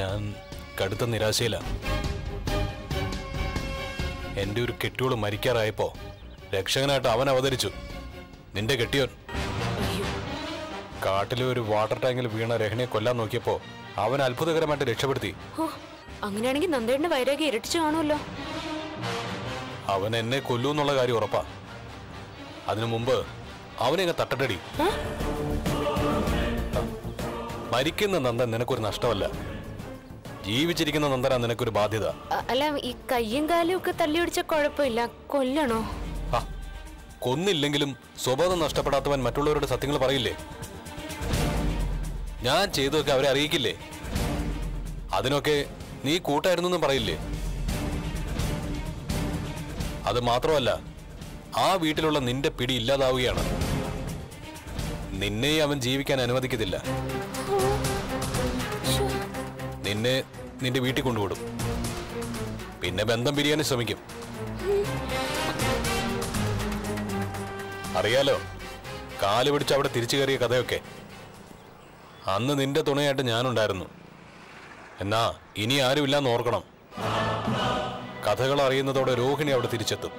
ഞാൻ കടുത്ത നിരാശയില എന്റെ ഒരു കെട്ടിയോള് മരിക്കാറായപ്പോ രക്ഷകനായിട്ട് അവൻ അവതരിച്ചു നിന്റെ കെട്ടിയോൻ കാട്ടിലെ ഒരു വാട്ടർ ടാങ്കിൽ വീണ രഹണയെ കൊല്ലാൻ നോക്കിയപ്പോ അവൻ അത്ഭുതകരമായിട്ട് രക്ഷപ്പെടുത്തി ഓ അങ്ങനെയാണെങ്കിൽ നന്ദേണ്ണ വൈരാഗ്യം ഇരട്ടിച്ചു കാണുമല്ലോ അവൻ എന്നെ കൊല്ലൂ എന്നുള്ള കാര്യം ഉറപ്പാ അതിനു മുമ്പ് അവനെ അങ്ങ് തട്ടട്ടടി ആ? മരിക്കുന്ന നന്ദൻ നിനക്കൊരു നഷ്ടമല്ല ജീവിച്ചിരിക്കുന്ന നന്ദനാ നിനക്കൊരു ബാധ്യത അ- അല്ല ഈ കയ്യും കാലും ഒക്കെ തല്ലിയൊടിച്ച കുഴപ്പമില്ല കൊല്ലണോ ആ, കൊന്നില്ലെങ്കിലും സ്വബോധം നഷ്ടപ്പെടാത്തവൻ മറ്റുള്ളവരുടെ സത്യങ്ങൾ പറയില്ലേ ഞാൻ ചെയ്തതൊക്കെ അവരെ അറിയിക്കില്ലേ അതിനൊക്കെ നീ കൂട്ടായിരുന്നു എന്നും പറയില്ലേ അത് മാത്രമല്ല ആ വീട്ടിലുള്ള നിന്റെ പിടി ഇല്ലാതാവുകയാണ് നിന്നെ അവൻ ജീവിക്കാൻ അനുവദിക്കത്തില്ല നിന്നെ നിന്റെ വീട്ടിൽ കൊണ്ടുവിടും പിന്നെ ബന്ധം പിരിയാനും ശ്രമിക്കും അറിയാലോ കാല് പിടിച്ച് അവിടെ തിരിച്ചു കയറിയ കഥയൊക്കെ അന്ന് നിന്റെ തുണയായിട്ട് ഞാനുണ്ടായിരുന്നു എന്നാ ഇനി ആരുമില്ലാന്ന് ഓർക്കണം കഥകൾ അറിയുന്നതോടെ രോഹിണി അവിടെ തിരിച്ചെത്തും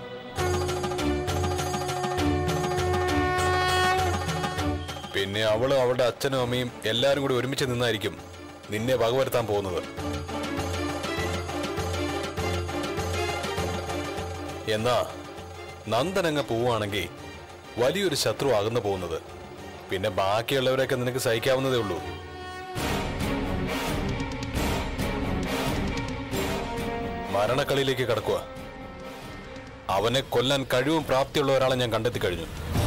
പിന്നെ അവളും അവളുടെ അച്ഛനും അമ്മയും എല്ലാരും കൂടി ഒരുമിച്ച് നിന്നായിരിക്കും നിന്നെ വകവരുത്താൻ പോകുന്നത് എന്നാ നന്ദനങ്ങ് പോവുകയാണെങ്കിൽ വലിയൊരു ശത്രു ആകുന്നു പോകുന്നത് പിന്നെ ബാക്കിയുള്ളവരൊക്കെ നിനക്ക് സഹിക്കാവുന്നതേ ഉള്ളൂ മരണക്കളിയിലേക്ക് കടക്കുക അവനെ കൊല്ലാൻ കഴിവും പ്രാപ്തിയുള്ള ഒരാളെ ഞാൻ കണ്ടെത്തി കഴിഞ്ഞു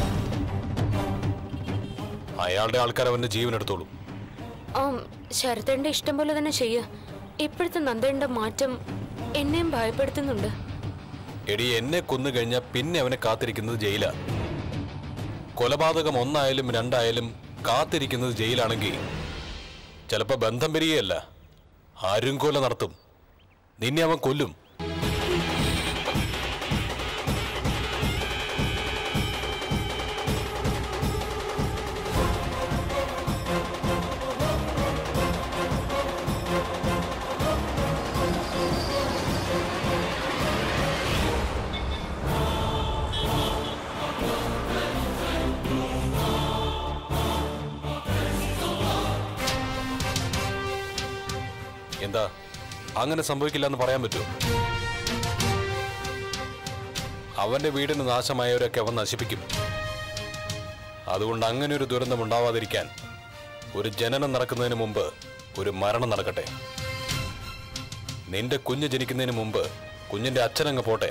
അയാളുടെ ആൾക്കാർ അവന്റെ ജീവൻ എടുത്തോളൂ ആ ശരത്തേണ്ട ഇഷ്ടം പോലെ തന്നെ ചെയ്യ ഇപ്പോഴത്തെ നന്ദേണ്ട മാറ്റം എന്നെയും ഭയപ്പെടുത്തുന്നുണ്ട് എടി എന്നെ കൊന്നു കഴിഞ്ഞാൽ പിന്നെ അവനെ കാത്തിരിക്കുന്നത് ജയിലാ കൊലപാതകം ഒന്നായാലും രണ്ടായാലും കാത്തിരിക്കുന്നത് ജയിലാണെങ്കിൽ ചിലപ്പോ ബന്ധം പിരികയല്ല ആരും കൊല നടത്തും നിന്നെ അവൻ കൊല്ലും എന്താ അങ്ങനെ സംഭവിക്കില്ല എന്ന് പറയാൻ പറ്റുമോ അവന്റെ വീടിന് നാശമായവരൊക്കെ അവൻ നശിപ്പിക്കും അതുകൊണ്ട് അങ്ങനെ ഒരു ദുരന്തം ഉണ്ടാവാതിരിക്കാൻ ഒരു ജനനം നടക്കുന്നതിന് മുമ്പ് ഒരു മരണം നടക്കട്ടെ നിന്റെ കുഞ്ഞ് ജനിക്കുന്നതിന് മുമ്പ് കുഞ്ഞിന്റെ അച്ഛനങ്ങ് പോട്ടെ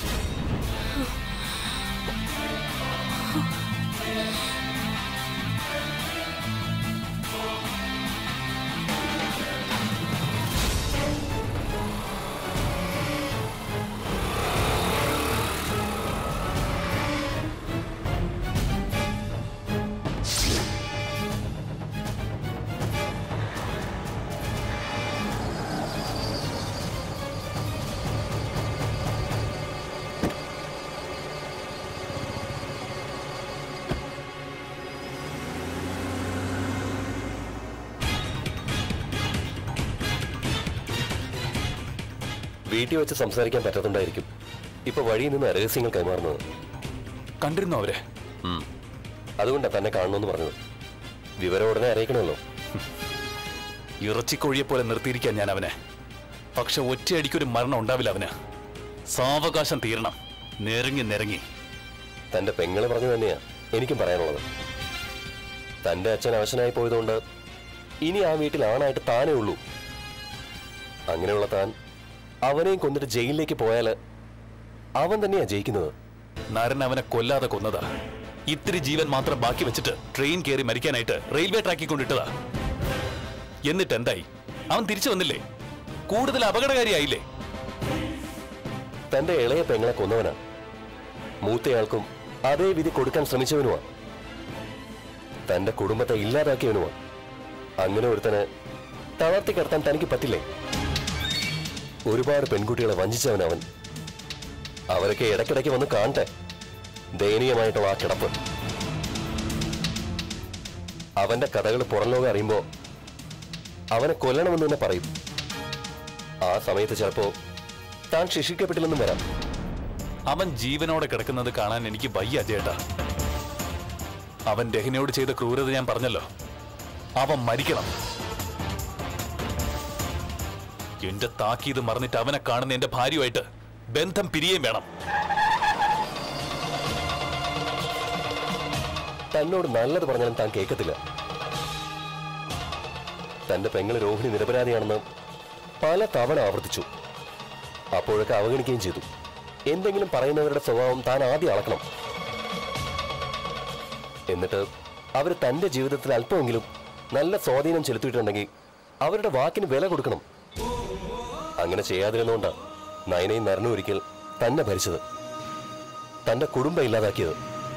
വീട്ടിൽ വെച്ച് സംസാരിക്കാൻ പറ്റാത്തോണ്ടായിരിക്കും ഇപ്പൊ വഴിയിൽ നിന്ന് രഹസ്യങ്ങൾ കൈമാറുന്നത് കണ്ടിരുന്നു അവരെ ഉം. അതുകൊണ്ടാ തന്നെ കാണണമെന്ന് പറഞ്ഞത് വിവരം ഉടനെ അറിയിക്കണമല്ലോ ഇറച്ചിക്കൊഴിയെ പോലെ നിർത്തിയിരിക്കാൻ ഞാൻ അവനെ പക്ഷെ ഒറ്റയടിക്കൊരു മരണം ഉണ്ടാവില്ല അവന് സാവകാശം തീരണം നിരങ്ങി നിരങ്ങി തന്റെ പെങ്ങള് പറഞ്ഞു തന്നെയാ എനിക്കും പറയാനുള്ളത് തന്റെ അച്ഛൻ അവശനായി പോയതുകൊണ്ട് ഇനി ആ വീട്ടിൽ ആണായിട്ട് താനേ ഉള്ളൂ അങ്ങനെയുള്ള താൻ അവനെയും കൊന്നിട്ട് ജയിലിലേക്ക് പോയാല് അവൻ തന്നെയാ ജയിക്കുന്നത് നരൻ അവനെ കൊല്ലാതെ കൊന്നതാ ഇത്തിരി ജീവൻ മാത്രം ബാക്കി വെച്ചിട്ട് ട്രെയിൻ കയറി മരിക്കാനായിട്ട് റെയിൽവേ ട്രാക്കിൽ കൊണ്ടിട്ടതാ എന്നിട്ട് എന്തായി അവൻ തിരിച്ചു വന്നില്ലേ കൂടുതൽ അപകടകാരിയായില്ലേ തന്റെ ഇളയ പെങ്ങളെ കൊന്നവനാ മൂത്തയാൾക്കും അതേ വിധി കൊടുക്കാൻ ശ്രമിച്ചവനുമാ തന്റെ കുടുംബത്തെ ഇല്ലാതാക്കിയവനുമാ അങ്ങനെ ഒരുത്തന് തളർത്തി കിടത്താൻ തനിക്ക് പറ്റില്ലേ ഒരുപാട് പെൺകുട്ടികളെ വഞ്ചിച്ചവനവൻ അവരൊക്കെ ഇടയ്ക്കിടയ്ക്ക് വന്ന് കാണട്ടെ ദയനീയമായിട്ടുള്ള ആ കിടപ്പ് അവന്റെ കഥകൾ പുറം ലോകം അറിയുമ്പോ അവനെ കൊല്ലണമെന്ന് തന്നെ പറയും ആ സമയത്ത് ചിലപ്പോ താൻ ശിക്ഷിക്കപ്പെട്ടില്ലെന്നും വരാം അവൻ ജീവനോടെ കിടക്കുന്നത് കാണാൻ എനിക്ക് വയ്യ ചേട്ടാ അവൻ രഹനയോട് ചെയ്ത ക്രൂരത ഞാൻ പറഞ്ഞല്ലോ അവൻ മരിക്കണം എന്റെ താക്കീത് മറന്നിട്ട് അവനെ കാണുന്ന എന്റെ ഭാര്യയുമായിട്ട് ബന്ധം പിരിയേം വേണം തന്നോട് നല്ലത് പറഞ്ഞാലും താൻ കേൾക്കത്തില്ല തന്റെ പെങ്ങള് രോഹിണി നിരപരാധിയാണെന്ന് പല തവണ ആവർത്തിച്ചു അപ്പോഴൊക്കെ അവഗണിക്കുകയും ചെയ്തു എന്തെങ്കിലും പറയുന്നവരുടെ സ്വഭാവം താൻ ആദ്യം അളക്കണം എന്നിട്ട് അവർ തന്റെ ജീവിതത്തിൽ അല്പമെങ്കിലും നല്ല സ്വാധീനം ചെലുത്തിയിട്ടുണ്ടെങ്കിൽ അവരുടെ വാക്കിന് വില കൊടുക്കണം അങ്ങനെ ചെയ്യാതിരുന്നുകൊണ്ടാ നയനയും നരനും ഒരിക്കൽ തന്നെ ഭരിച്ചത് തന്റെ കുടുംബം ഇല്ലാതാക്കിയത്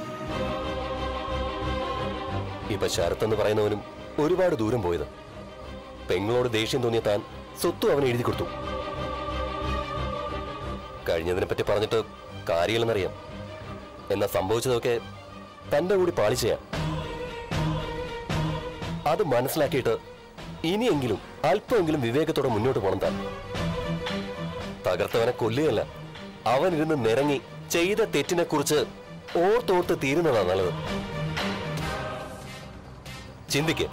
ഇപ്പൊ ശരത്ത് എന്ന് പറയുന്നവനും ഒരുപാട് ദൂരം പോയത് പെങ്ങളോട് ദേഷ്യം തോന്നിയ താൻ സ്വത്തും അവന് എഴുതി കൊടുത്തു കഴിഞ്ഞതിനെ പറ്റി പറഞ്ഞിട്ട് കാര്യമില്ലെന്നറിയാം എന്നാ സംഭവിച്ചതൊക്കെ തന്റെ കൂടി പാളിച്ചയാ അത് മനസ്സിലാക്കിയിട്ട് ഇനിയെങ്കിലും അല്പമെങ്കിലും വിവേകത്തോടെ മുന്നോട്ട് പോകണം താൻ തകർത്തവനെ കൊല്ലുകയല്ല അവനിരുന്ന് നിരങ്ങി ചെയ്ത തെറ്റിനെ കുറിച്ച് ഓർത്തോർത്ത് തീരുന്നതാ നല്ലത് ചിന്തിക്ക്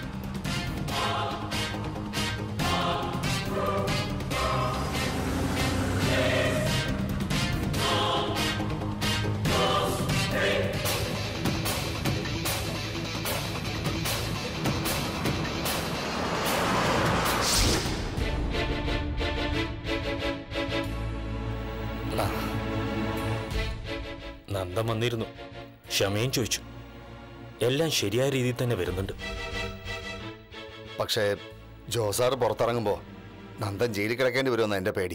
നന്ദൻ വന്നിരുന്നു ക്ഷമയും ചോദിച്ചു എല്ലാം ശരിയായ രീതിയിൽ തന്നെ വരുന്നുണ്ട് പക്ഷേ ജോസാർ പുറത്തിറങ്ങുമ്പോൾ നന്ദൻ ജയിലിൽ കിടക്കേണ്ടി വരുമെന്ന് എൻ്റെ പേടി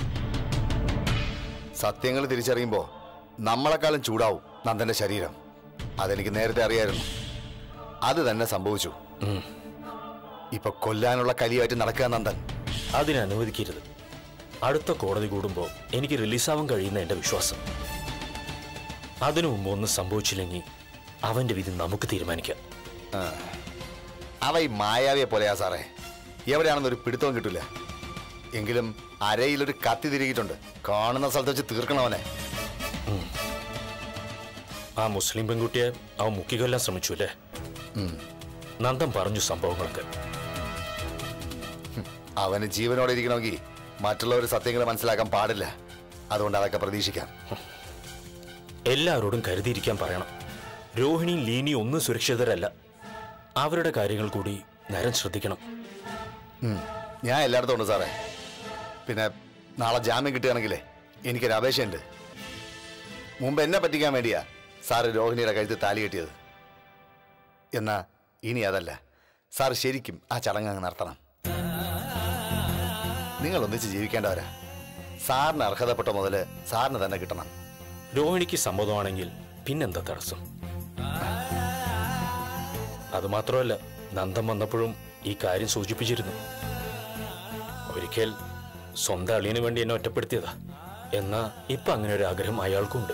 സത്യങ്ങൾ തിരിച്ചറിയുമ്പോൾ നമ്മളെക്കാളും ചൂടാവും നന്ദന്റെ ശരീരം അതെനിക്ക് നേരത്തെ അറിയായിരുന്നു അത് തന്നെ സംഭവിച്ചു ഇപ്പൊ കൊല്ലാനുള്ള കലിയായിട്ട് നടക്കുക നന്ദൻ അതിനനുവദിക്കരുത് അടുത്ത കോടതി കൂടുമ്പോൾ എനിക്ക് റിലീസാവാൻ കഴിയുന്ന എൻ്റെ വിശ്വാസം അതിനു മുമ്പ് ഒന്നും സംഭവിച്ചില്ലെങ്കിൽ അവന്റെ വിധി നമുക്ക് തീരുമാനിക്കാം അവ ഈ മായാവിയെ പോലെയാ സാറേ എവിടെയാണെന്ന് ഒരു പിടുത്തവും കിട്ടില്ല എങ്കിലും അരയിലൊരു കത്തി തിരികിയിട്ടുണ്ട് കാണുന്ന സ്ഥലത്ത് വെച്ച് തീർക്കണം അവനെ ആ മുസ്ലിം പെൺകുട്ടിയെ അവൻ മുക്കിക്കൊല്ലാൻ ശ്രമിച്ചു അല്ലേ നന്ദൻ പറഞ്ഞു സംഭവങ്ങളൊക്കെ അവന് ജീവനോടെ ഇരിക്കണമെങ്കിൽ മറ്റുള്ളവർ സത്യങ്ങൾ മനസ്സിലാക്കാൻ പാടില്ല അതുകൊണ്ട് അതൊക്കെ പ്രതീക്ഷിക്കാം എല്ലാവരോടും കരുതിയിരിക്കാൻ പറയണം രോഹിണിയും ലീനിയും ഒന്നും സുരക്ഷിതരല്ല അവരുടെ കാര്യങ്ങൾ കൂടി നരൻ ശ്രദ്ധിക്കണം ഉം. ഞാൻ എല്ലായിടത്തും ഉണ്ട് സാറേ പിന്നെ നാളെ ജാമ്യം കിട്ടുകയാണെങ്കിലേ എനിക്കൊരു അപേക്ഷയുണ്ട് മുമ്പ് എന്നെ പറ്റിക്കാൻ വേണ്ടിയാ സാറ് രോഹിണിയുടെ കഴുത്ത് താലി കെട്ടിയത് എന്നാ ഇനി അതല്ല സാർ ശരിക്കും ആ ചടങ്ങ് അങ്ങ് നടത്തണം നിങ്ങൾ ഒന്നിച്ച് ജീവിക്കേണ്ടവരാ സാറിന് അർഹതപ്പെട്ട മുതല് സാറിന് തന്നെ കിട്ടണം രോഹിണിക്ക് സമ്മതമാണെങ്കിൽ പിന്നെന്താ തടസ്സം അതുമാത്രമല്ല നന്ദൻ വന്നപ്പോഴും ഈ കാര്യം സൂചിപ്പിച്ചിരുന്നു ഒരിക്കൽ സ്വന്തം അളിയന് വേണ്ടി എന്നെ ഒറ്റപ്പെടുത്തിയതാ എന്നാ ഇപ്പൊ അങ്ങനെ ഒരു ആഗ്രഹം അയാൾക്കുണ്ട്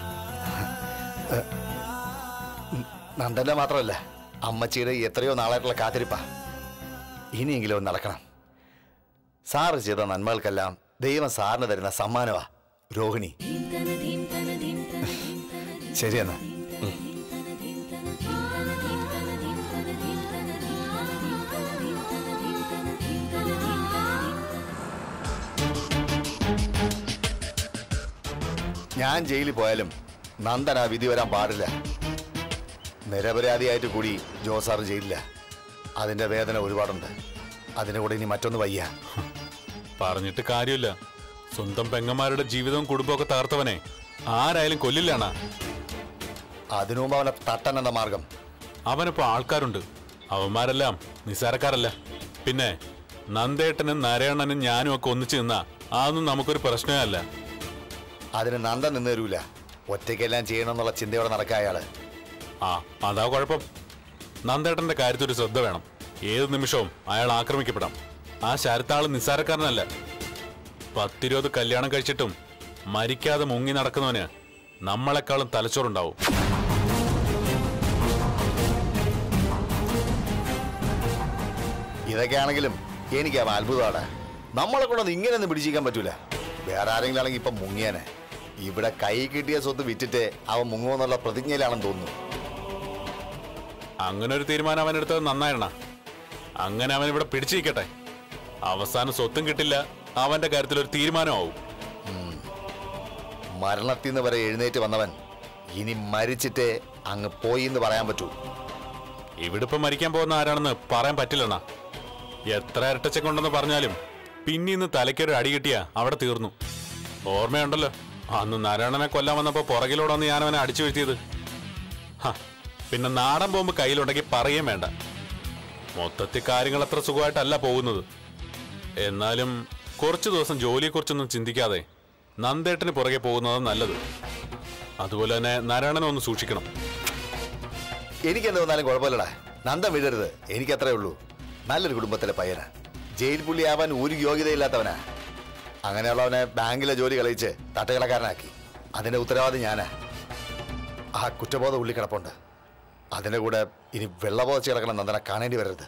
നന്ദന്റെ മാത്രമല്ല അമ്മച്ചിയുടെ എത്രയോ നാളായിട്ടുള്ള കാത്തിരിപ്പാ ഇനിയെങ്കിലും ഒന്ന് നടക്കണം സാറ് ചെയ്ത നന്മകൾക്കെല്ലാം ദൈവം സാറിന് തരുന്ന സമ്മാനമാ രോഹിണി ശരിയെന്നാ ഞാൻ ജയിലിൽ പോയാലും നന്ദൻ ആ വിധി വരാൻ പാടില്ല നിരപരാധിയായിട്ട് കൂടി ജോസാർ ജയിലില്ല അതിന്റെ വേദന ഒരുപാടുണ്ട് അതിന്റെ കൂടെ ഇനി മറ്റൊന്ന് വയ്യ പറഞ്ഞിട്ട് കാര്യമില്ല സ്വന്തം പെങ്ങന്മാരുടെ ജീവിതവും കുടുംബമൊക്കെ തകർത്തവനെ ആരായാലും കൊല്ലില്ലാണ അതിനു മുമ്പ് അവനെ തട്ടൻ എന്ന മാർഗം അവനിപ്പോ ആൾക്കാരുണ്ട് അവന്മാരെല്ലാം നിസാരക്കാരല്ല പിന്നെ നന്ദേട്ടനും നരയണ്ണനും ഞാനും ഒക്കെ ഒന്നിച്ചു നിന്നാ അതൊന്നും നമുക്കൊരു പ്രശ്നമേ അല്ല അതിന് നന്ദൻ നിന്ന് തരൂല ഒറ്റയ്ക്കെല്ലാം ചെയ്യണമെന്നുള്ള ചിന്തയോടെ നടക്കുക അയാള് ആ അതാ കുഴപ്പം നന്ദേട്ടന്റെ കാര്യത്തിൽ ഒരു ശ്രദ്ധ വേണം ഏത് നിമിഷവും അയാൾ ആക്രമിക്കപ്പെടാം ആ ശരത്താള് നിസ്സാരക്കാരനല്ല പത്തിരുപത് കല്യാണം കഴിച്ചിട്ടും മരിക്കാതെ മുങ്ങി നടക്കുന്നവന് നമ്മളെക്കാളും തലച്ചോറുണ്ടാവും ഇതൊക്കെയാണെങ്കിലും എനിക്ക് അവൻ അത്ഭുതമാണ് നമ്മളെ കൊണ്ടൊന്നും ഇങ്ങനെയൊന്നും പിടിച്ചിരിക്കാൻ പറ്റൂല വേറെ ആരെങ്കിലും ആണെങ്കിൽ ഇപ്പൊ മുങ്ങിയാനെ ഇവിടെ കൈ കിട്ടിയ സ്വത്ത് വിറ്റിട്ട് അവൻ മുങ്ങുമെന്നുള്ള പ്രതിജ്ഞയിലാണെന്ന് തോന്നുന്നു അങ്ങനെ ഒരു തീരുമാനം അവൻ എടുത്തത് നന്നായണ അങ്ങനെ അവൻ ഇവിടെ പിടിച്ചിരിക്കട്ടെ അവസാനം സ്വത്തും കിട്ടില്ല അവന്റെ കാര്യത്തിൽ ഒരു തീരുമാനമാവും മരണത്തിൽ നിന്ന് വരെ എഴുന്നേറ്റ് വന്നവൻ ഇനി മരിച്ചിട്ട് അങ്ങ് പോയി എന്ന് പറയാൻ പറ്റൂ ഇവിടെ ഇപ്പൊ മരിക്കാൻ പോകുന്ന ആരാണെന്ന് പറയാൻ പറ്റില്ലണ്ണ എത്ര ഇരട്ടച്ചക്കുണ്ടെന്ന് പറഞ്ഞാലും പിന്നീന്ന് തലയ്ക്കൊരു അടി കിട്ടിയാ അവിടെ തീർന്നു ഓർമ്മയുണ്ടല്ലോ അന്ന് നാരായണനെ കൊല്ലാൻ വന്നപ്പോ പുറകിലൂടെ വന്ന് ഞാൻ അവനെ അടിച്ചു വീഴ്ത്തിയത് ഹ, പിന്നെ നാടൻ ബോംബ് കയ്യിലുണ്ടെങ്കിൽ പറയുകയും വേണ്ട മൊത്തത്തിൽ കാര്യങ്ങൾ അത്ര സുഖമായിട്ടല്ല പോകുന്നത് എന്നാലും കുറച്ചു ദിവസം ജോലിയെക്കുറിച്ചൊന്നും ചിന്തിക്കാതെ നന്ദേട്ടന് പുറകെ പോകുന്നത് നല്ലത് അതുപോലെ തന്നെ നാരായണനെ ഒന്ന് സൂക്ഷിക്കണം എനിക്ക് എന്ത് വന്നാലും കുഴപ്പമില്ലടാ നന്ദം വിടരുത് എനിക്കത്രേ ഉള്ളൂ നല്ലൊരു കുടുംബത്തിലെ പയ്യനാ ജയിൽ പുള്ളിയാവാൻ ഒരു യോഗ്യതയില്ലാത്തവനാ അങ്ങനെയുള്ളവനെ ബാങ്കിലെ ജോലി കളിച്ച് തട്ടുകളക്കാരനാക്കി അതിന്റെ ഉത്തരവാദി ഞാനാ ആ കുറ്റബോധം ഉള്ളി കിടപ്പുണ്ട് അതിന്റെ കൂടെ ഇനി വെള്ളപോച്ച് കിടക്കണം നന്ദനെ കാണേണ്ടി വരരുത്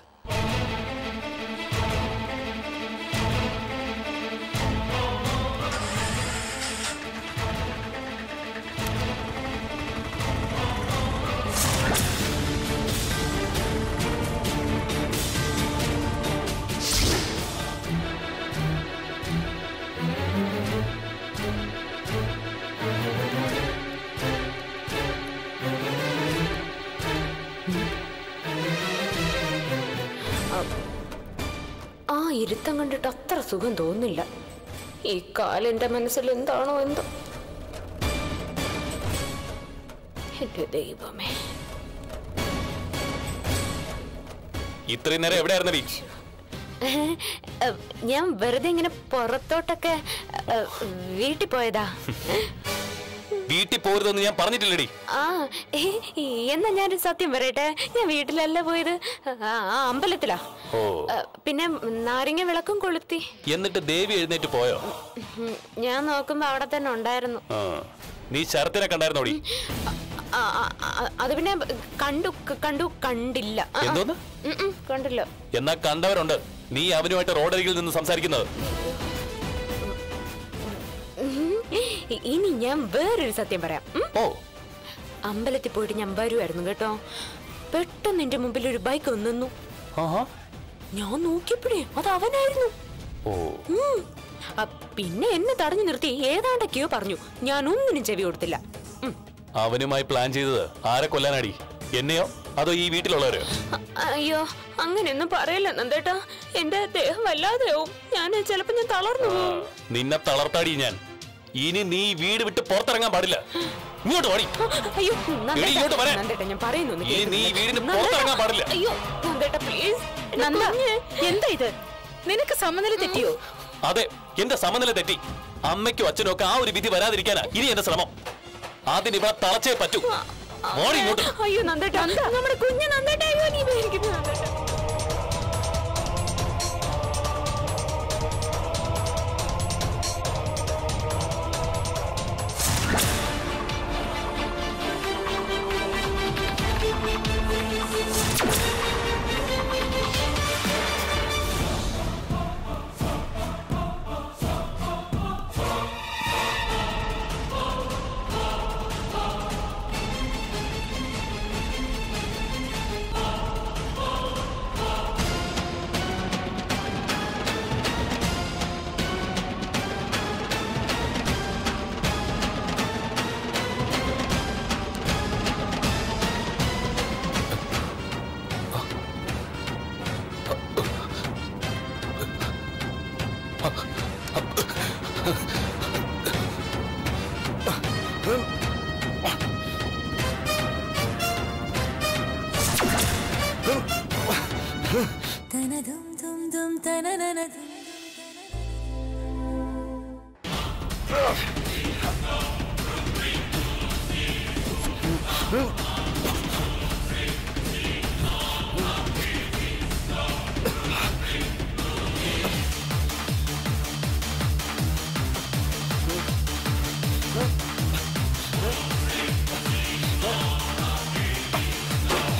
ആ ഇരുത്തം കണ്ടിട്ട് അത്ര സുഖം തോന്നില്ല ഈ കാലെന്റെ മനസ്സിൽ എന്താണോ എന്തോ എന്റെ ദൈവമേ ഇത്രയും നേരം എവിടെയായിരുന്നടി ഏ, ഞാൻ വെറുതെ ഇങ്ങനെ പുറത്തോട്ടൊക്കെ ഏ, വീട്ടിൽ പോയതാ വീട്ടിൽ പോരുതെന്ന് ഞാൻ പറഞ്ഞിട്ടില്ലടി ആ ഏ, എന്നാ ഞാനൊരു സത്യം പറയട്ടെ ഞാൻ വീട്ടിലല്ല പോയത് ആ ആ, അമ്പലത്തിലാ ഓ ഏ, പിന്നെ നാരങ്ങ വിളക്കും കൊളുത്തി എന്നിട്ട് ദേവി എഴുന്നേറ്റ് പോയോ ഉം, ഞാൻ നോക്കുമ്പോ അവിടെ തന്നെ ഉണ്ടായിരുന്നു ആ. നീ ശരത്തിനെ കണ്ടായിരുന്നോടി ആ, ആ, ആ, അത് പിന്നെ കണ്ടു ക- കണ്ടു കണ്ടില്ല ആ, ആ. എന്തോന്ന് ഉം, ഉം, കണ്ടില്ല എന്നാ കണ്ടവരുണ്ട് നീ അവനുമായിട്ട് റോഡരികിൽ നിന്ന് സംസാരിക്കുന്നത് ഉം. ഇ- ഇനി ഞാൻ വേറൊരു സത്യം പറയാം ഉം. ഓ അമ്പലത്തിൽ പോയിട്ട് ഞാൻ വരുമായിരുന്നു കേട്ടോ പെട്ടെന്ന് എന്റെ മുമ്പിൽ ഒരു ബൈക്ക് നിന്നു ആഹാ ഞാൻ നോക്കിയപ്പോഴേ അത് അവനായിരുന്നു ഓ ഉം. ആ, പിന്നെ എന്നെ തടഞ്ഞു നിർത്തി ഏതാണ്ടൊക്കെയോ പറഞ്ഞു ഞാൻ ഒന്നിനും ചെവി കൊടുത്തില്ല ഉം. അവനുമായി പ്ലാൻ ചെയ്തത് ആരെ കൊല്ലാനാടി എന്നെയോ അതോ ഈ വീട്ടിലുള്ളവരോ അ- അയ്യോ അങ്ങനെയൊന്നും പറയല്ല നന്ദേട്ടാ എന്റെ ദേഹം വല്ലാതെയാവും ഞാൻ ചിലപ്പോ ഞാൻ തളർന്നു പോകും നിന്നെ തളർത്താടി ഞാൻ ഇനി നീ ഈ വീട് വിട്ട് പുറത്തിറങ്ങാൻ പാടില്ല ഇങ്ങോട്ട് വാടി അയ്യോ എടി, ഇങ്ങോട്ട് വരാൻ. നന്ദേട്ടാ ഞാൻ പറയുന്നു ഒന്ന് ഈ നീ കേൾക്ക്. വീടിന് നന്ദേട്ടാ, പുറത്തിറങ്ങാൻ പാടില്ല. അയ്യോ നന്ദേട്ടാ പ്ലീസ് നന്ദ എന്താ ഇത് നിനക്ക് സമനില തെറ്റിയോ അതെ എന്റെ സമനില തെറ്റി അമ്മയ്ക്കും അച്ഛനും ഒക്കെ ആ ഒരു വിധി വരാതിരിക്കാനാ ഇനി എന്റെ ശ്രമം അതിന് ഇവിടെ തളച്ചേ പറ്റൂ മോടി ഇങ്ങോട്ട് അയ്യോ നന്ദേട്ടാ നമ്മുടെ കുഞ്ഞ് നന്ദേട്ടാ അയ്യോ നീ പേടിക്കുന്നു നന്ദേട്ടാ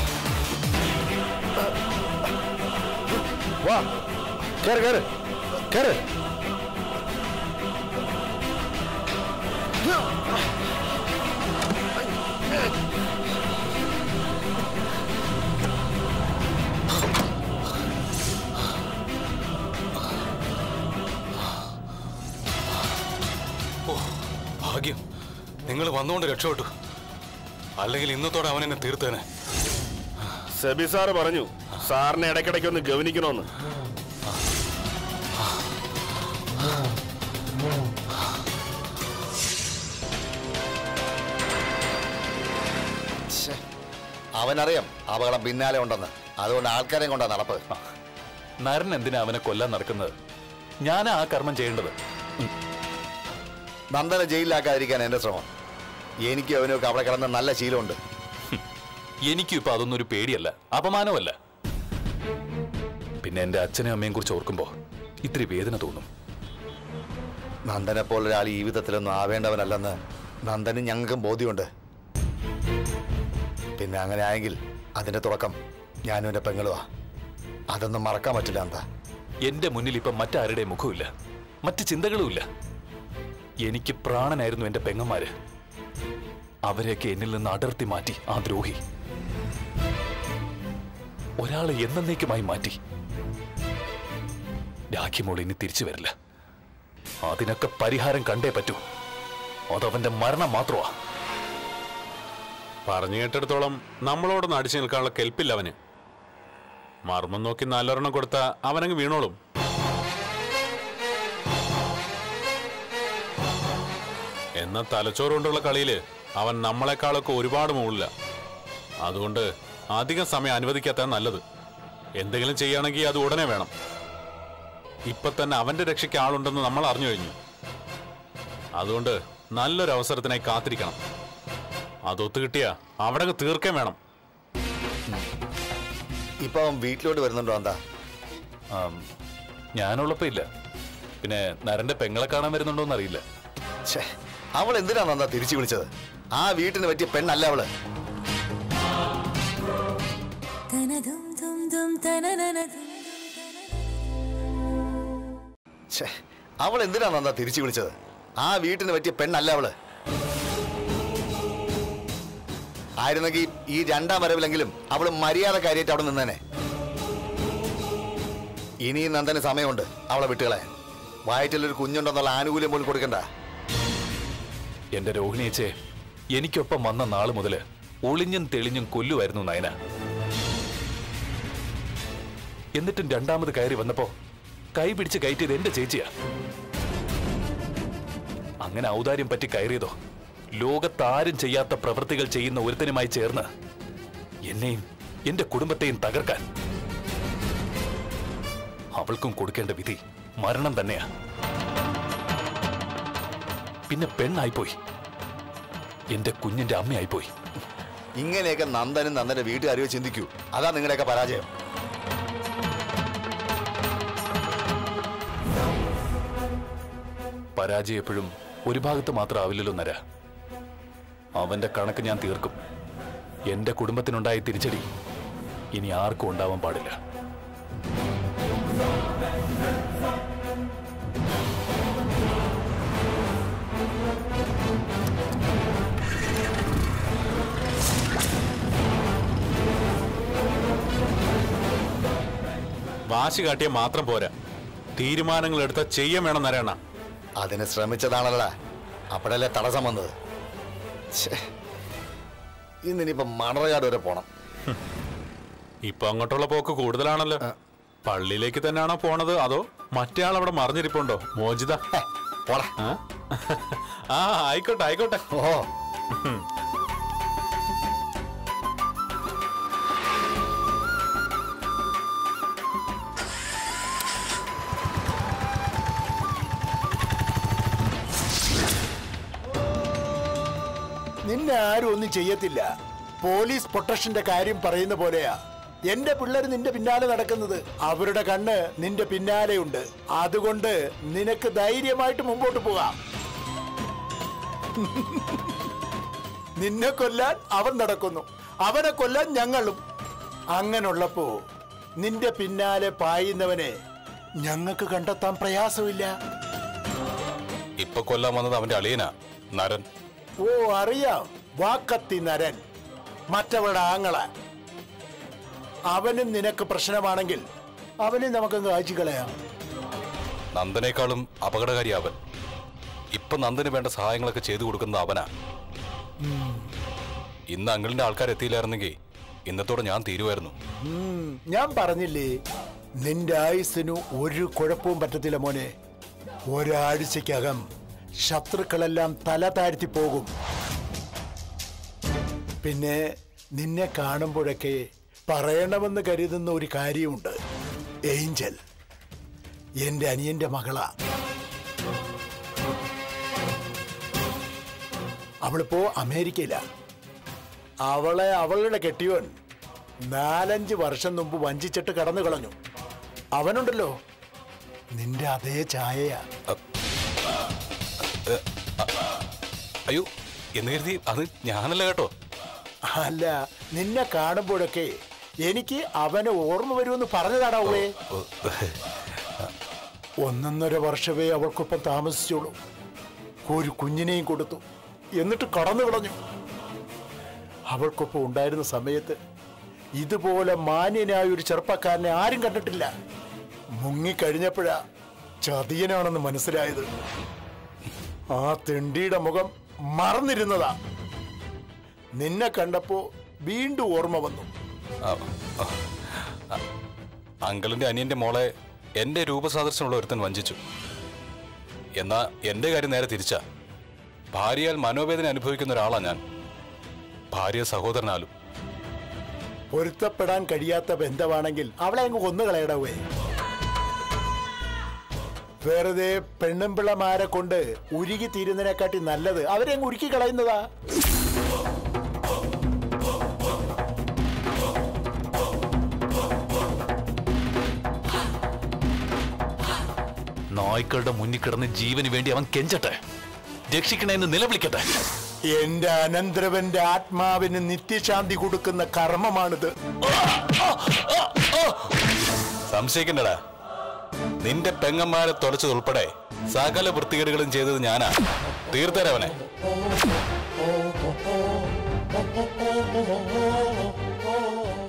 വാ കേറ് കേറ് കേറ് ഓ ഭാഗ്യം നിങ്ങൾ വന്നുകൊണ്ട് രക്ഷപ്പെട്ടു അല്ലെങ്കിൽ ഇന്നത്തോടെ അവൻ എന്നെ തീർത്തേനെ സെബി സാറ് പറഞ്ഞു സാറിനെ ഇടയ്ക്കിടയ്ക്ക് ഒന്ന് ഗവനിക്കണമെന്ന് ശ്ശെ. അവനറിയാം അപകടം പിന്നാലെ ഉണ്ടെന്ന് അതുകൊണ്ട് ആൾക്കാരെയും കൊണ്ടാ നടപ്പ് നരൻ എന്തിനാ അവനെ കൊല്ലാൻ നടക്കുന്നത് ഞാനാ ആ കർമ്മം ചെയ്യേണ്ടത് നന്ദനെ ജയിലിലാക്കാതിരിക്കാൻ എന്റെ ശ്രമം എനിക്ക് അവനൊക്കെ അവിടെ കിടന്ന നല്ല ശീലമുണ്ട് എനിക്കും ഇപ്പൊ അതൊന്നും ഒരു പേടിയല്ല അപമാനമല്ല പിന്നെ എന്റെ അച്ഛനെയും അമ്മയും കുറിച്ച് ഓർക്കുമ്പോ ഇത്തിരി വേദന തോന്നും നന്ദനെ പോലൊരാൾ ഈ വിധത്തിലൊന്നും ആവേണ്ടവനല്ലെന്ന് നന്ദനും ഞങ്ങൾക്കും ബോധ്യമുണ്ട് പിന്നെ അങ്ങനെ ആയെങ്കിൽ അതിന്റെ തുടക്കം ഞാനും എന്റെ പെങ്ങളുവാ അതൊന്നും മറക്കാൻ പറ്റില്ല എന്താ എന്റെ മുന്നിൽ ഇപ്പൊ മറ്റാരുടെയും മുഖമില്ല മറ്റ് ചിന്തകളുമില്ല എനിക്ക് പ്രാണനായിരുന്നു എന്റെ പെങ്ങന്മാര് അവരെയൊക്കെ എന്നിൽ നിന്ന് അടർത്തി മാറ്റി ആ ദ്രോഹി ഒരാളെ എന്നേക്കുമായി മാറ്റി രാഖിമോൾ ഇനി തിരിച്ചു വരില്ല അതിനൊക്കെ പരിഹാരം കണ്ടേ പറ്റൂ അതവന്റെ മരണം മാത്രമാ പറഞ്ഞു കേട്ടിടത്തോളം നമ്മളോടൊന്ന് അടിച്ചു നിൽക്കാനുള്ള കെൽപ്പില്ല അവന് മർമ്മം നോക്കി നല്ലൊരെണ്ണം കൊടുത്ത അവനങ്ങ് വീണോളും എന്ന തലച്ചോറ് കൊണ്ടുള്ള കളിയില് അവൻ നമ്മളെക്കാളൊക്കെ ഒരുപാട് മുകളില അതുകൊണ്ട് അധികം സമയം അനുവദിക്കാത്ത നല്ലത് എന്തെങ്കിലും ചെയ്യുകയാണെങ്കിൽ അത് ഉടനെ വേണം ഇപ്പൊ തന്നെ അവന്റെ രക്ഷയ്ക്ക് ആളുണ്ടെന്ന് നമ്മൾ അറിഞ്ഞു കഴിഞ്ഞു അതുകൊണ്ട് നല്ലൊരു അവസരത്തിനായി കാത്തിരിക്കണം അതൊത്തു കിട്ടിയാ അവിടെ അങ്ങ് തീർക്കാൻ വേണം ഇപ്പൊ അവൻ വീട്ടിലോട്ട് വരുന്നുണ്ടോ എന്താ ആം, ഞാനുള്ളപ്പോ ഇല്ല പിന്നെ നരന്റെ പെങ്ങളെ കാണാൻ വരുന്നുണ്ടോന്ന് അറിയില്ല ഛേ അവൾ എന്തിനാ നന്ദ തിരിച്ചു വിളിച്ചത് ആ വീട്ടിന് പറ്റിയ പെണ്ണല്ല അവള് തനതും തും തും തനനനതും ഛേ അവൾ എന്തിനാ നന്ദ തിരിച്ചു വിളിച്ചത് ആ വീട്ടിന് പറ്റിയ പെണ്ണല്ല അവള് ആയിരുന്നെങ്കിൽ ഈ രണ്ടാം വരവിലെങ്കിലും അവള് മര്യാദ കാര്യമായിട്ട് അവിടെ നിന്നേനെ ഇനിയും നന്ദന് സമയമുണ്ട് അവളെ വിട്ടുകളെ വയറ്റിലൊരു കുഞ്ഞുണ്ടെന്നുള്ള ആനുകൂല്യം പോലും കൊടുക്കണ്ട എന്റെ രോഹിണിയച്ചേ എനിക്കൊപ്പം വന്ന നാള് മുതല് ഒളിഞ്ഞും തെളിഞ്ഞും കൊല്ലുമായിരുന്നു നയന എന്നിട്ടും രണ്ടാമത് കയറി വന്നപ്പോ കൈ പിടിച്ച് കയറ്റിയത് എന്റെ ചേച്ചിയാ അങ്ങനെ ഔദാര്യം പറ്റി കയറിയതോ ലോകത്താരും ചെയ്യാത്ത പ്രവൃത്തികൾ ചെയ്യുന്ന ഒരുത്തനുമായി ചേർന്ന് എന്നെയും എന്റെ കുടുംബത്തെയും തകർക്കാൻ അവൾക്കും കൊടുക്കേണ്ട വിധി മരണം തന്നെയാ പിന്നെ പെണ്ണായിപ്പോയി എന്റെ കുഞ്ഞിന്റെ അമ്മയായിപ്പോയി ഇങ്ങനെയൊക്കെ നന്ദനും നന്ദന്റെ വീട്ടുകാരിയോ ചിന്തിക്കൂ അതാ നിങ്ങളുടെയൊക്കെ പരാജയം പരാജയം എപ്പോഴും ഒരു ഭാഗത്ത് മാത്രം ആവില്ലല്ലോ നര അവന്റെ കണക്ക് ഞാൻ തീർക്കും എന്റെ കുടുംബത്തിനുണ്ടായ തിരിച്ചടി ഇനി ആർക്കും ഉണ്ടാവാൻ പാടില്ല വാശി കാട്ടിയ മാത്രം പോരാ തീരുമാനങ്ങൾ എടുത്ത ചെയ്യാൻ വേണം നരയണ്ണ അതിന് ശ്രമിച്ചതാണല്ലോ അപ്പോഴല്ലേ തടസ്സം വന്നത് ഛേ. ഇന്നിനിപ്പം മണർകാട് വരെ പോണം ഇപ്പൊ അങ്ങോട്ടുള്ള പോക്ക് കൂടുതലാണല്ലോ പള്ളിയിലേക്ക് തന്നെയാണോ പോണത് അതോ മറ്റേ ആൾ അവിടെ മറിഞ്ഞിരിപ്പുണ്ടോ മോചിത ഹേ, പോടാ ആ? ആ ആയിക്കോട്ടെ ആയിക്കോട്ടെ ഓ നിന്നെ ആരും ഒന്നും ചെയ്യത്തില്ല പോലീസ് പ്രൊട്ടക്ഷന്റെ കാര്യം പറയുന്ന പോലെയാ എന്റെ പിള്ളേർ നിന്റെ പിന്നാലെ നടക്കുന്നത് അവരുടെ കണ്ണ് നിന്റെ പിന്നാലെയുണ്ട് അതുകൊണ്ട് നിനക്ക് ധൈര്യമായിട്ട് മുമ്പോട്ട് പോകാം നിന്നെ കൊല്ലാൻ അവൻ നടക്കുന്നു അവനെ കൊല്ലാൻ ഞങ്ങളും അങ്ങനുള്ളപ്പോ നിന്റെ പിന്നാലെ പായുന്നവനെ ഞങ്ങൾക്ക് കണ്ടെത്താൻ പ്രയാസമില്ല ഇപ്പൊ കൊല്ലാൻ വന്നത് അവന്റെ അളിയനാ നരൻ ഓ അറിയാം വാക്കത്തി നരൻ മറ്റവരുടെ ആങ്ങള അവനും നിനക്ക് പ്രശ്നമാണെങ്കിൽ അവനെ നമുക്കങ്ങ് അയച്ചു കളയാം നന്ദനേക്കാളും അപകടകാരി അവൻ ഇപ്പൊ നന്ദന് വേണ്ട സഹായങ്ങളൊക്കെ ചെയ്തു കൊടുക്കുന്ന അവനാ ഇന്ന് അങ്കിളിന്റെ ആൾക്കാർ എത്തിയില്ലായിരുന്നെങ്കിൽ ഇന്നത്തോടെ ഞാൻ തീരുമായിരുന്നു ഉം, ഞാൻ പറഞ്ഞില്ലേ നിന്റെ ആയുസ്സിന് ഒരു കുഴപ്പവും പറ്റത്തില്ല മോനെ ഒരാഴ്ചക്കകം ശത്രുക്കളെല്ലാം തല താഴ്ത്തി പോകും പിന്നെ നിന്നെ കാണുമ്പോഴൊക്കെ പറയണമെന്ന് കരുതുന്ന ഒരു കാര്യമുണ്ട് ഏഞ്ചൽ എന്റെ അനിയന്റെ മകളാ അവളിപ്പോ അമേരിക്കയിലാ അവളെ അവളുടെ കെട്ടിയോൻ നാലഞ്ച് വർഷം മുമ്പ് വഞ്ചിച്ചിട്ട് കടന്നു കളഞ്ഞു അവനുണ്ടല്ലോ നിന്റെ അതേ ചായയാ അയ്യോ എന്ന് കരുതി അത് ഞാനല്ല കേട്ടോ അല്ല നിന്നെ കാണുമ്പോഴൊക്കെ എനിക്ക് അവനെ ഓർമ്മ വരുമെന്ന് പറഞ്ഞതാടാവേ ഓ, ഒന്നൊന്നര വർഷമേ അവൾക്കൊപ്പം താമസിച്ചോളൂ ഒരു കുഞ്ഞിനെയും കൊടുത്തു എന്നിട്ട് കടന്നു കളഞ്ഞു അവൾക്കൊപ്പം ഉണ്ടായിരുന്ന സമയത്ത് ഇതുപോലെ മാന്യനായ ഒരു ചെറുപ്പക്കാരനെ ആരും കണ്ടിട്ടില്ല മുങ്ങിക്കഴിഞ്ഞപ്പോഴാ ചതിയനാണെന്ന് മനസ്സിലായത് ആ തെണ്ടിയുടെ മുഖം മറന്നിരുന്നതാ നിന്നെ കണ്ടപ്പോ വീണ്ടും ഓർമ്മ വന്നു ആ, ആ, ആ. അങ്കിളിന്റെ അനിയന്റെ മോളെ എന്റെ രൂപസാദൃശ്യമുള്ള ഒരുത്തൻ വഞ്ചിച്ചു എന്നാ എന്റെ കാര്യം നേരെ തിരിച്ചാ ഭാര്യയാൽ മനോവേദന അനുഭവിക്കുന്ന ഒരാളാ ഞാൻ ഭാര്യ സഹോദരനാലും പൊരുത്തപ്പെടാൻ കഴിയാത്ത ബന്ധമാണെങ്കിൽ അവളെ അങ്ങ് കൊന്നുകളയടവേ വെറുതെ പെണ്ണുമ്പിള്ളമാരെ കൊണ്ട് ഉരുകി തീരുന്നതിനെക്കാട്ടി നല്ലത് അവരെ അങ്ങ് ഉരുക്കി കളയുന്നതാ നായ്ക്കളുടെ മുന്നിൽ കിടന്ന് ജീവന് വേണ്ടി അവൻ കെഞ്ചട്ടെ രക്ഷിക്കണേന്ന് നിലവിളിക്കട്ടെ എന്റെ അനന്തരവന്റെ ആത്മാവിന് നിത്യശാന്തി കൊടുക്കുന്ന കർമ്മമാണിത് സംശയിക്കണ്ടടാ നിന്റെ പെങ്ങന്മാരെ തൊലച്ചതുൾപ്പെടെ സകല വൃത്തികേടുകളും ചെയ്തത് ഞാനാ തീർത്തരവനെ oh, oh, oh, oh, oh, oh, oh, oh, oh, oh, oh, oh, oh,